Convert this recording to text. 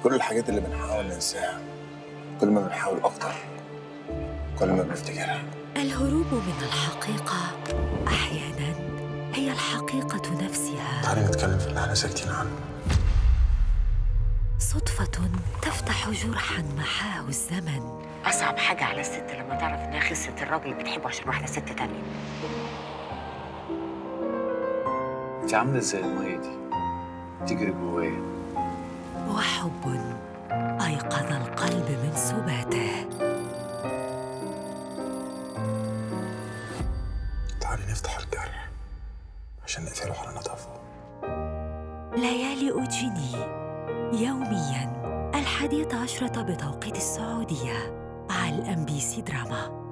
كل الحاجات اللي بنحاول ننساها كل ما بنحاول أكتر كل ما بنفتكرها الهروب من الحقيقة أحيانا هي الحقيقة نفسها تعالي نتكلم في اللي احنا ساكتين عنه صدفة تفتح جرحا محاه الزمن أصعب حاجة على الست لما تعرف إنها خسرت الراجل اللي بتحبه عشان واحدة ست تانية انت عامله زي الميه دي تجري جوايا وحب أيقظ القلب من سباته تعالي نفتح الجرح عشان نقفله على نظافه ليالي أوجيني يوميا الحادية عشرة بتوقيت السعودية على الأم بي سي دراما